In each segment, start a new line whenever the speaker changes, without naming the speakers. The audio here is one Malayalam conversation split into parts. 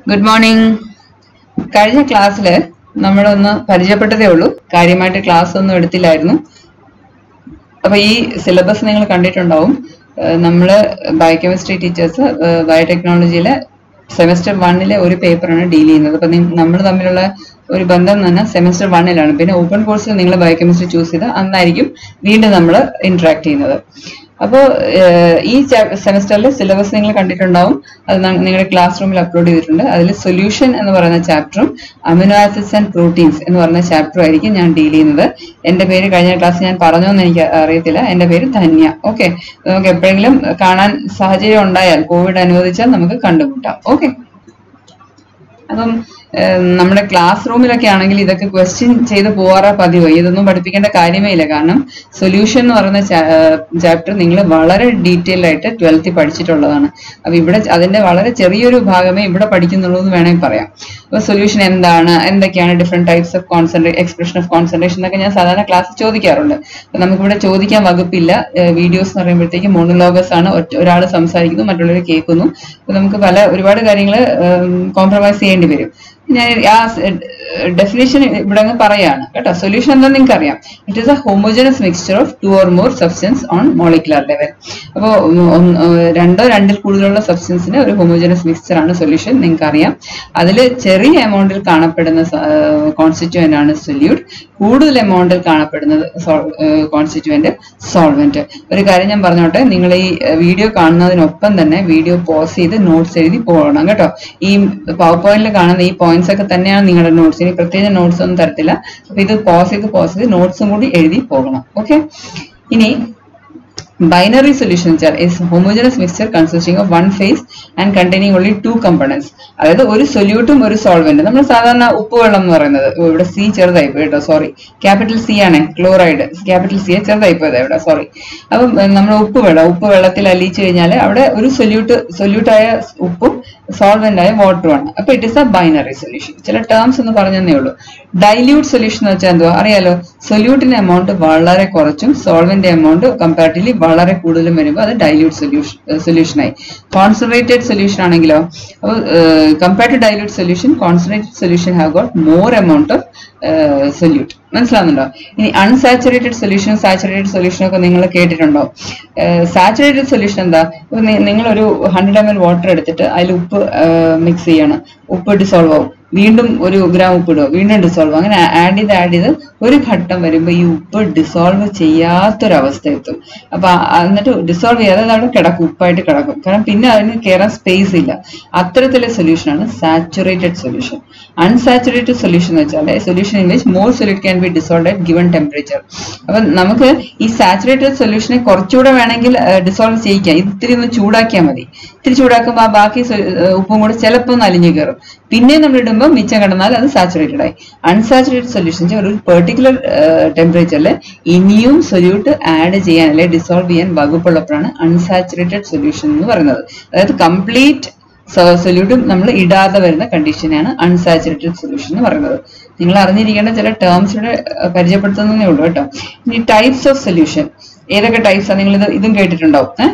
ഗുഡ് മോർണിംഗ് കഴിഞ്ഞ ക്ലാസ്സിൽ നമ്മളൊന്ന് പരിചയപ്പെട്ടതേ ഉള്ളൂ കാര്യമായിട്ട് ക്ലാസ് ഒന്നും എടുത്തില്ലായിരുന്നു അപ്പൊ ഈ സിലബസ് നിങ്ങൾ കണ്ടിട്ടുണ്ടാവും ഏഹ് നമ്മള് ബയോകെമിസ്ട്രി ടീച്ചേഴ്സ് ബയോടെക്നോളജിയിലെ സെമസ്റ്റർ വണ്ണിലെ ഒരു പേപ്പറാണ് ഡീൽ ചെയ്യുന്നത് അപ്പൊ നമ്മൾ തമ്മിലുള്ള ഒരു ബന്ധം തന്നെ സെമസ്റ്റർ വണ്ണിലാണ് പിന്നെ ഓപ്പൺ കോഴ്സിൽ നിങ്ങൾ ബയോകെമിസ്ട്രി ചൂസ് ചെയ്ത് അന്നായിരിക്കും വീണ്ടും നമ്മൾ ഇന്ററാക്ട് ചെയ്യുന്നത് അപ്പോൾ ഈ സെമസ്റ്ററിലെ സിലബസ് നിങ്ങൾ കണ്ടിട്ടുണ്ടാവും അത് ന- നിങ്ങളുടെ ക്ലാസ് റൂമിൽ അപ്ലോഡ് ചെയ്തിട്ടുണ്ട് അതിൽ സൊല്യൂഷൻ എന്ന് പറയുന്ന ചാപ്റ്ററും അമിനോ ആസിഡ്സ് ആൻഡ് പ്രോട്ടീൻസ് എന്ന് പറയുന്ന ചാപ്റ്ററും ആയിരിക്കും ഞാൻ ഡീൽ ചെയ്യുന്നത് എന്റെ പേര് കഴിഞ്ഞ ക്ലാസ് ഞാൻ പറഞ്ഞോ എന്ന് എനിക്ക് അറിയത്തില്ല എന്റെ പേര് ധന്യ ഓക്കെ നമുക്ക് എപ്പോഴെങ്കിലും കാണാൻ സാഹചര്യം ഉണ്ടായാൽ കോവിഡ് അനുവദിച്ചാൽ നമുക്ക് കണ്ടുമുട്ടാം ഓക്കെ അപ്പം ഏഹ്, നമ്മുടെ ക്ലാസ് റൂമിലൊക്കെ ആണെങ്കിൽ ഇതൊക്കെ ക്വസ്റ്റ്യൻ ചെയ്ത് പോവാറാ പതിവ് ഇതൊന്നും പഠിപ്പിക്കേണ്ട കാര്യമേ ഇല്ല കാരണം സൊല്യൂഷൻ എന്ന് പറയുന്ന ചാപ്റ്റർ നിങ്ങൾ വളരെ ഡീറ്റെയിൽ ആയിട്ട് ട്വൽത്തിൽ പഠിച്ചിട്ടുള്ളതാണ് അപ്പൊ ഇവിടെ അതിന്റെ വളരെ ചെറിയൊരു ഭാഗമേ ഇവിടെ പഠിക്കുന്നുള്ളൂ എന്ന് വേണമെങ്കിൽ പറയാം അപ്പൊ സൊല്യൂഷൻ എന്താണ് എന്തൊക്കെയാണ് different types of concentration expression of concentration എന്നൊക്കെ ഞാൻ സാധാരണ ക്ലാസ് ചോദിക്കാറുണ്ട് അപ്പൊ നമുക്കിവിടെ ചോദിക്കാൻ വകുപ്പില്ല വീഡിയോസ് എന്ന് പറയുമ്പോഴത്തേക്ക് മോണോലോഗസ് ആണ് ഒരാൾ സംസാരിക്കുന്നു മറ്റുള്ളവർ കേൾക്കുന്നു അപ്പൊ നമുക്ക് പല ഒരുപാട് കാര്യങ്ങൾ കോംപ്രമൈസ് ചെയ്യേണ്ടി വരും ഞാൻ ആ ഡെഫിനേഷൻ ഇവിടെ അങ്ങ് പറയാണ് കേട്ടോ സൊല്യൂഷൻ എന്താ നിങ്ങൾക്ക് അറിയാം it is a homogeneous mixture of two or more substance on molecular level അപ്പോൾ രണ്ടോ രണ്ടിൽ കൂടുതലുള്ള സബ്സ്റ്റൻസിന് ഒരു ഹോമോജനസ് മിക്സ്ചർ ആണ് സൊല്യൂഷൻ നിങ്ങൾക്ക് അറിയാം അതിൽ ചെറിയ എമൗണ്ടിൽ കാണപ്പെടുന്ന കോൺസ്റ്റിറ്റ്യൂവന്റ് ആണ് സൊല്യൂട്ട് കൂടുതൽ എമൗണ്ടിൽ കാണപ്പെടുന്നത് കോൺസ്റ്റിറ്റ്യൂവന്റ് സോൾവെന്റ് ഒരു കാര്യം ഞാൻ പറഞ്ഞോട്ടെ നിങ്ങൾ ഈ വീഡിയോ കാണുന്നതിനൊപ്പം തന്നെ വീഡിയോ പോസ് ചെയ്ത് നോട്ട്സ് എഴുതി പോകണം കേട്ടോ ഈ പവർ പോയിന്റിൽ കാണുന്ന ഈ പോയിന്റ്സ് ഒക്കെ തന്നെയാണ് നിങ്ങളുടെ നോട്ട്സ് ഇനി പ്രത്യേകിച്ച് നോട്ട്സ് ഒന്നും തരത്തില്ല അപ്പൊ ഇത് പോസ് ചെയ്ത് പോസ് ചെയ്ത് നോട്ട്സും കൂടി എഴുതി പോകണം ഓക്കെ ഇനി ബൈനറി സൊല്യൂഷൻ വെച്ചാൽ is homogeneous mixture consisting of one phase and containing only two components അതായത് ഒരു സൊല്യൂട്ടും ഒരു സോൾവെന്റ് നമ്മൾ സാധാരണ ഉപ്പുവെള്ളം എന്ന് പറയുന്നത് ഓ, ഇവിടെ സി ചെറുതായി പോയി കേട്ടോ സോറി ക്യാപിറ്റൽ സി ആണ് ക്ലോറൈഡ് ക്യാപിറ്റൽ സി ചെറുതായി പോയത് ഇവിടെ സോറി അപ്പം നമ്മൾ ഉപ്പുവെള്ളം ഉപ്പ് വെള്ളത്തിൽ അലിയിച്ചു കഴിഞ്ഞാൽ അവിടെ ഒരു സൊല്യൂട്ട് സൊല്യൂട്ടായ ഉപ്പും സോൾവെന്റ് ആയ വാട്ടറും ആണ് അപ്പൊ it is a binary solution ചില ടേംസ് എന്ന് പറഞ്ഞതേ ഉള്ളൂ ഡൈല്യൂട്ട് സൊല്യൂഷൻ എന്ന് വെച്ചാൽ എന്തുവാ അറിയാലോ സൊല്യൂട്ടിന്റെ എമൗണ്ട് വളരെ കുറച്ചും സോൾവെന്റ് എമൗണ്ട് കമ്പാരിറ്റീവ്ലി വളരെ കൂടുതലും വരുമ്പോൾ അത് ഡൈല്യൂട്ട് സൊല്യൂഷൻ സൊല്യൂഷനായി കോൺസെൻട്രേറ്റഡ് സൊല്യൂഷൻ ആണെങ്കിലോ അപ്പോൾ compare to dilute solution concentrated solution have got more amount of solute മനസ്സിലാവുന്നുണ്ടോ ഇനി അൺസാച്ചുറേറ്റഡ് സൊല്യൂഷൻ സാച്ചുറേറ്റഡ് സൊല്യൂഷൻ ഒക്കെ നിങ്ങൾ കേട്ടിട്ടുണ്ടോ സാച്ചുറേറ്റഡ് സൊല്യൂഷൻ എന്താ ഇപ്പൊ നി- നിങ്ങളൊരു ഹൺഡ്രഡ് എം എൽ വാട്ടർ എടുത്തിട്ട് അതിൽ ഉപ്പ് മിക്സ് ചെയ്യണം ഉപ്പ് ഡിസോൾവ് ആവും വീണ്ടും ഒരു ഗ്രാം ഉപ്പ് ഇടുക വീണ്ടും ഡിസോൾവ് അങ്ങനെ ആഡ് ചെയ്ത് ആഡ് ചെയ്ത് ഒരു ഘട്ടം വരുമ്പോൾ ഈ ഉപ്പ് ഡിസോൾവ് ചെയ്യാത്തൊരവസ്ഥ എത്തും അപ്പൊ ആ- എന്നിട്ട് ഡിസോൾവ് ചെയ്യാതെ അത് അവിടെ കിടക്കും ഉപ്പായിട്ട് കിടക്കും കാരണം പിന്നെ അതിന് കയറാൻ സ്പേസ് ഇല്ല അത്തരത്തിലെ സൊല്യൂഷനാണ് സാച്ചുറേറ്റഡ് സൊല്യൂഷൻ അൺസാച്ചുറേറ്റഡ് സൊല്യൂഷൻ എന്ന് വെച്ചാൽ solution in which more solute can be dissolve at given temperature അപ്പൊ നമുക്ക് ഈ സാച്ചുറേറ്റഡ് സൊല്യൂഷനെ കുറച്ചുകൂടെ വേണമെങ്കിൽ ഡിസോൾവ് ചെയ്യിക്കാം ഇത് ഇത്തിരി ഒന്ന് ചൂടാക്കിയാൽ മതി ഇത്തിരി ചൂടാക്കുമ്പോൾ ആ ബാക്കി സൊ- ഏഹ് ഉപ്പും കൂടെ ചിലപ്പോൾ ഒന്ന് അലിഞ്ഞു കയറും പിന്നെ നമ്മൾ ഇടുമ്പോൾ മിച്ചം കിടന്നാൽ അത് സാച്ചുറേറ്റഡ് ആയി അൺസാച്ചുറേറ്റഡ് സൊല്യൂഷൻ ഒരു പെർട്ടിക്കുലർ ടെമ്പറേച്ചറിൽ ഇനിയും സൊല്യൂട്ട് ആഡ് ചെയ്യാൻ അല്ലെങ്കിൽ ഡിസോൾവ് ചെയ്യാൻ വകുപ്പുള്ളപ്പോഴാണ് അൺസാച്ചുറേറ്റഡ് സൊല്യൂഷൻ എന്ന് പറയുന്നത് അതായത് കംപ്ലീറ്റ് സൊല്യൂട്ടും നമ്മൾ ഇടാതെ വരുന്ന കണ്ടീഷനെയാണ് അൺസാച്ചുറേറ്റഡ് സൊല്യൂഷൻ എന്ന് പറയുന്നത് നിങ്ങൾ അറിഞ്ഞിരിക്കേണ്ട ചില ടേംസ് ഇവിടെ അഹ് പരിചയപ്പെടുത്തുന്നതേ ഉള്ളൂ കേട്ടോ ഇനി ടൈപ്സ് ഓഫ് സൊല്യൂഷൻ ഏതൊക്കെ ടൈപ്സ് ആണ് നിങ്ങൾ ഇത് ഇതും കേട്ടിട്ടുണ്ടാവും ഏഹ്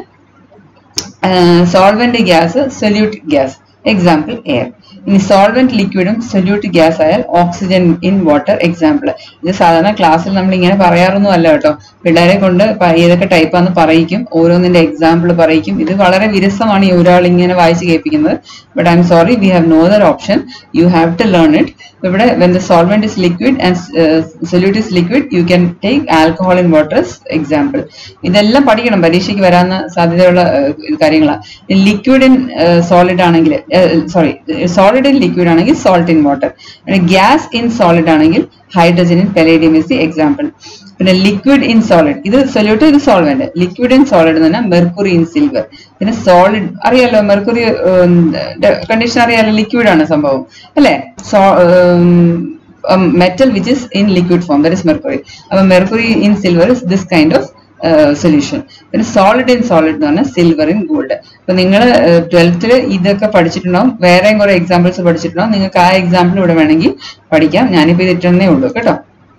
solvent gas solute gas example air ഇനി സോൾവെന്റ് ലിക്വിഡും സൊല്യൂട്ട് ഗ്യാസ് ആയാൽ ഓക്സിജൻ ഇൻ വാട്ടർ എക്സാമ്പിൾ ഇത് സാധാരണ ക്ലാസ്സിൽ നമ്മൾ ഇങ്ങനെ പറയാറൊന്നും അല്ല കേട്ടോ പിള്ളേരെ കൊണ്ട് പ- ഏതൊക്കെ ടൈപ്പാന്ന് പറയിക്കും ഓരോന്നിന്റെ എക്സാമ്പിൾ പറയിക്കും ഇത് വളരെ വിരസമാണ് ഈ ഒരാൾ ഇങ്ങനെ വായിച്ച് കേൾപ്പിക്കുന്നത് but I'm sorry we have no other option you have to learn it ഇവിടെ when the solvent is liquid and solute is liquid you can take alcohol in water example ഇതെല്ലാം പഠിക്കണം പരീക്ഷയ്ക്ക് വരാവുന്ന സാധ്യതയുള്ള ഏഹ്, കാര്യങ്ങളാണ് ലിക്വിഡ് ഇൻ സോളിഡ് ആണെങ്കിൽ സോറി സോളിഡ് ഇൻ ലിക്വിഡ് ആണെങ്കിൽ salt in water gas in solid ആണെങ്കിൽ hydrogen in palladium is the example പിന്നെ ലിക്വിഡ് ഇൻ സോളിഡ് ഇത് സൊല്യൂട്ട് ഇത് സോൾവെന്റ് ലിക്വിഡ് ഇൻ സോളിഡ് എന്ന് പറഞ്ഞാൽ മെർക്കുറി ഇൻ സിൽവർ പിന്നെ സോളിഡ് അറിയാലോ മെർക്കുറി കണ്ടീഷൻ അറിയാലോ ലിക്വിഡ് ആണ് സംഭവം അല്ലേ so metal which is in liquid form that is mercury അപ്പൊ mercury in silver is this kind of solution പിന്നെ സോളിഡ് ഇൻ സോളിഡ് എന്ന് പറഞ്ഞാൽ സിൽവർ ഇൻ ഗോൾഡ് അപ്പൊ നിങ്ങൾ ട്വൽത്തിൽ ഇതൊക്കെ പഠിച്ചിട്ടുണ്ടാവും വേറെയും കുറെ എക്സാമ്പിൾസ് പഠിച്ചിട്ടുണ്ടാവും നിങ്ങൾക്ക് ആ എക്സാമ്പിൾ ഇവിടെ വേണമെങ്കിൽ പഠിക്കാം ഞാനിപ്പോ ഇത് ഇട്ടേ ഉള്ളൂ കേട്ടോ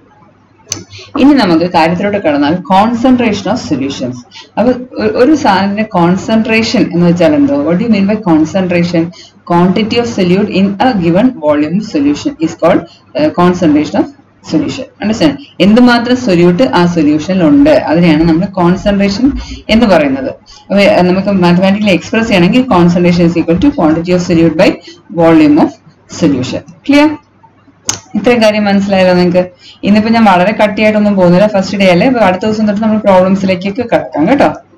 ഇനി നമുക്ക് കാര്യത്തിലോട്ട് കടന്നാൽ കോൺസെൻട്രേഷൻ ഓഫ് സൊല്യൂഷൻസ് അപ്പൊ ഒ- ഒരു സാധനത്തിന്റെ കോൺസെൻട്രേഷൻ എന്ന് വെച്ചാൽ എന്തോ what you mean by concentration quantity of solute in a given volume solution is called concentration of solution understand എന്തുമാത്രം സൊല്യൂട്ട് ആ സൊല്യൂഷനിൽ ഉണ്ട് അതിനെയാണ് നമ്മൾ കോൺസെൻട്രേഷൻ എന്ന് പറയുന്നത് അപ്പൊ ഏർ നമുക്ക് മാത്തമാറ്റിക്കലി എക്സ്പ്രസ് ചെയ്യണമെങ്കിൽ concentration is equal to quantity of solute by volume of solution clear ഇത്രയും കാര്യം മനസ്സിലായല്ലോ നിങ്ങൾക്ക് ഇന്നിപ്പോ ഞാൻ വളരെ കട്ടിയായിട്ടൊന്നും പോകുന്നില്ല ഫസ്റ്റ് ഡേ അല്ലേ അപ്പൊ അടുത്ത ദിവസം തൊട്ട് നമ്മൾ പ്രോബ്ലംസിലേക്കൊക്കെ കിടക്കാം കേട്ടോ